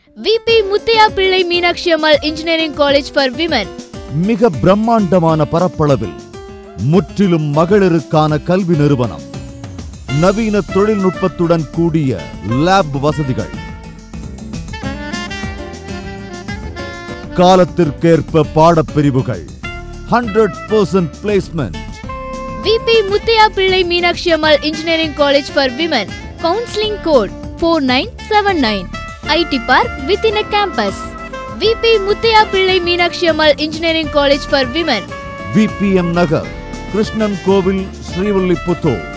VP Muthiah Pillai Meenakshi Ammal engineering college for women மிக பிரம்மாண்டமான பரப்பளவில் முற்றிலும் மகளிருக்கான கல்வி நிறுவனம் நவீன தொழில்நுட்பத்துடன் கூடிய லேப் வசதிகள் காலத்திற்கேற்ப பாடப்பிரிவுகள் hundred percent placement VP Muthiah Pillai Meenakshi Ammal engineering college for women counselling code four nine seven nine IT park within a campus VP Muthiah Pillai Meenakshi Ammal engineering college for women VPM Nagar Krishnan Kovil Srivilliputhur